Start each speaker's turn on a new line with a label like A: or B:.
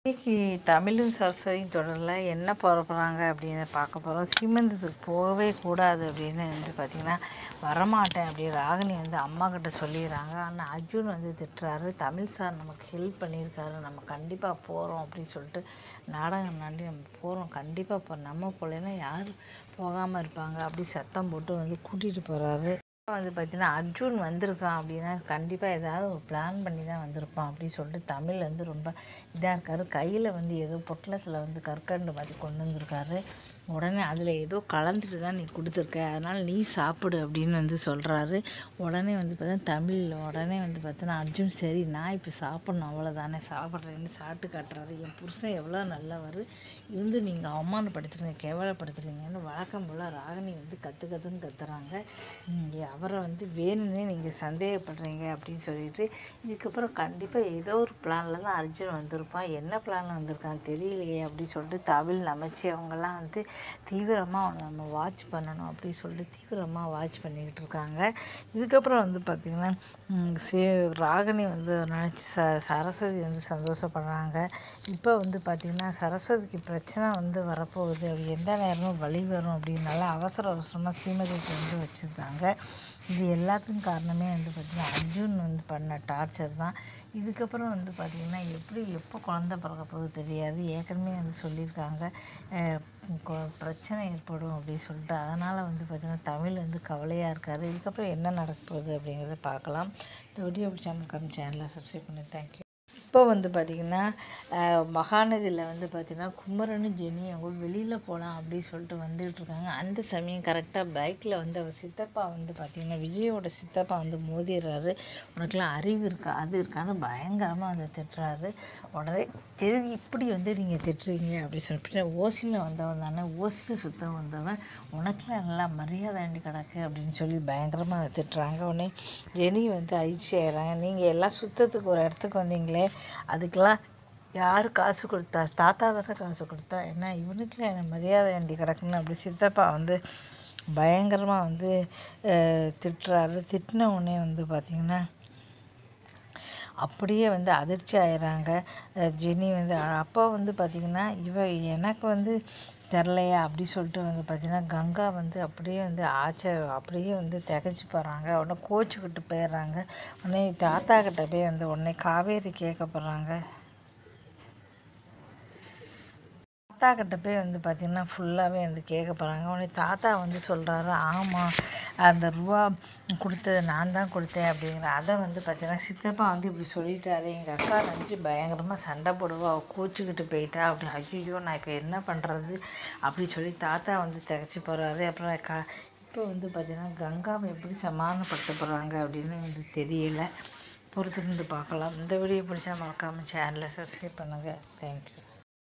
A: இன்னைக்கு தமிழும் சரஸ்வதியும் தொடரில் என்ன போட போகிறாங்க அப்படின்னு பார்க்க போகிறோம் சீமந்தத்துக்கு போகவே கூடாது அப்படின்னு வந்து பார்த்திங்கன்னா வரமாட்டேன் அப்படி ராகினி வந்து அம்மா கிட்ட சொல்லிடுறாங்க ஆனால் அர்ஜுன் வந்து திட்டுறாரு தமிழ் சார் நமக்கு ஹெல்ப் பண்ணியிருக்காரு நம்ம கண்டிப்பாக போகிறோம் அப்படின்னு சொல்லிட்டு நாடகம் நாண்டி நம்ம போகிறோம் கண்டிப்பாக இப்போ நம்ம போகலைன்னா யார் போகாமல் இருப்பாங்க அப்படி சத்தம் போட்டு வந்து கூட்டிகிட்டு போகிறாரு வந்து பார்த்தீங்கன்னா அர்ஜுன் வந்திருக்கான் அப்படின்னா கண்டிப்பாக ஏதாவது ஒரு பிளான் பண்ணி தான் வந்திருப்பான் அப்படின்னு சொல்லிட்டு தமிழ் வந்து ரொம்ப இதாக இருக்கார் கையில் வந்து ஏதோ பொட்டலத்தில் வந்து கற்கண்டு மாதிரி கொண்டு வந்திருக்காரு உடனே அதில் ஏதோ கலந்துட்டு தான் நீ கொடுத்துருக்க அதனால் நீ சாப்பிடு அப்படின்னு வந்து சொல்கிறாரு உடனே வந்து பார்த்தா தமிழ் உடனே வந்து பார்த்தோன்னா அர்ஜுன் சரி நான் இப்போ சாப்பிட்ணும் அவ்வளோதானே சாப்பிட்றேன்னு சாப்பிட்டு காட்டுறாரு என் புருஷன் எவ்வளோ நல்லவர் இருந்து நீங்கள் அவமானப்படுத்துறீங்க கேவலப்படுத்துறீங்கன்னு வழக்கம் போல் ராகினி வந்து கற்று கற்றுன்னு கத்துறாங்க ம், அவரை வந்து வேணும்னே நீங்கள் சந்தேகப்படுறீங்க அப்படின்னு சொல்லிட்டு இதுக்கப்புறம் கண்டிப்பாக ஏதோ ஒரு பிளானில் தான் அர்ஜுன் வந்திருப்பான் என்ன பிளானில் வந்திருக்கான் தெரியலையே அப்படின்னு சொல்லிட்டு தமிழ் நமச்சி அவங்கெல்லாம் வந்து தீவிரமாக அவனை நம்ம வாட்ச் பண்ணணும் அப்படின்னு சொல்லிட்டு தீவிரமாக வாட்ச் பண்ணிக்கிட்டு இருக்காங்க இதுக்கப்புறம் வந்து பார்த்திங்கன்னா ம், சே ராகினி வந்து நினச்சி ச சரஸ்வதி வந்து சந்தோஷப்படுறாங்க இப்போ வந்து பார்த்திங்கன்னா சரஸ்வதிக்கு பிரச்சனை வந்து வரப்போகுது அப்படி எந்த நேரமும் வழி வரும் அப்படின்னால அவசர அவசரமாக சீமதிக்கு வந்து வச்சுருந்தாங்க இது எல்லாத்துக்கும் காரணமே வந்து பார்த்திங்கன்னா அர்ஜுன் வந்து பண்ண டார்ச்சர் தான் இதுக்கப்புறம் வந்து பார்த்திங்கன்னா எப்படி எப்போ குழந்த பிறக்க போகுது தெரியாது ஏற்கனவே வந்து சொல்லியிருக்காங்க அஹ், கொ- பிரச்சனை ஏற்படும் அப்படின்னு சொல்லிட்டு அதனால் வந்து பார்த்திங்கன்னா தமிழ் வந்து கவலையாக இருக்கார் இதுக்கப்புறம் என்ன நடக்க போகுது அப்படிங்கிறத பார்க்கலாம் இந்த வீடியோ பிடிச்சா கம் சேனலை சப்ஸ்கிரைப் பண்ணி தேங்க்யூ இப்போ வந்து பார்த்திங்கன்னா அஹ், மகாநதியில் வந்து பார்த்திங்கன்னா குமரனும் ஜெனி அவங்க வெளியில் போகலாம் அப்படின்னு சொல்லிட்டு வந்துட்டு இருக்காங்க அந்த சமயம் கரெக்டாக பைக்கில் வந்து அவர் சித்தப்பா வந்து பார்த்திங்கன்னா விஜயோட சித்தப்பா வந்து மோதிடுறாரு உனக்குலாம் அறிவு இருக்கா அது இருக்கான்னு பயங்கரமாக வந்து திட்டுறாரு உடனே எதுக்கு இப்படி வந்து நீங்கள் திட்டுறீங்க அப்படின்னு சொல்லிட்டு ஓசியில் வந்தவன் தானே ஓசியில் சுத்த வந்தவன் உனக்குலாம் நல்லா மரியாதைண்டி கிடக்கு அப்படின்னு சொல்லி பயங்கரமாக திட்டுறாங்க உடனே ஜெனி வந்து ஐச்சி ஆயிடுறாங்க நீங்கள் எல்லாம் சுத்தத்துக்கு ஒரு இடத்துக்கு வந்தீங்களே அதுக்கெல்லாம் யார் காசு கொடுத்தா தாத்தா தானே காசு கொடுத்தா என்ன இவனுக்குலாம் என்ன மரியாதை வேண்டி கிடக்குன்னு அப்படி சித்தப்பா வந்து பயங்கரமாக வந்து அஹ், திட்டுறாரு திட்டின உடனே வந்து பார்த்திங்கன்னா அப்படியே வந்து அதிர்ச்சி ஆயிடுறாங்க அஹ் ஜெனி வந்து அ- அப்போ வந்து பார்த்திங்கன்னா இவ எனக்கு வந்து தெரிலையா அப்படி சொல்லிட்டு வந்து பார்த்திங்கன்னா கங்கா வந்து அப்படியே வந்து ஆச்ச அப்படியே வந்து திகச்சு போகிறாங்க உடனே கோச்சிக்கிட்டு போயிடுறாங்க உடனே தாத்தா கிட்ட போய் வந்து உடனே காவேரி கேட்க போகிறாங்க தாத்தா கிட்ட போய் வந்து பார்த்திங்கன்னா ஃபுல்லாகவே வந்து கேட்க போகிறாங்க உடனே தாத்தா வந்து சொல்கிறாரு ஆமாம் அந்த ரூபா கொடுத்தது நான் தான் கொடுத்தேன் அப்படிங்கிற அதை வந்து பார்த்திங்கன்னா சித்தப்பா வந்து இப்படி சொல்லிட்டாரு எங்கள் அக்கா நினச்சி பயங்கரமாக சண்டை போடுவா அவள் கூச்சிக்கிட்டு போயிட்டா அப்படி ஐயோ நான் இப்போ என்ன பண்ணுறது அப்படி சொல்லி தாத்தா வந்து திகச்சு போகிறாரு அப்புறம் கா இப்போ வந்து பார்த்திங்கன்னா கங்காவை எப்படி சமாதானப்படுத்த போகிறாங்க அப்படின்னு வந்து தெரியல பொறுத்திருந்து பார்க்கலாம் இந்த வீடியோ பிடிச்சா மறக்காமல் சேனலை சப்ஸ்கிரைப் பண்ணுங்கள் தேங்க்யூ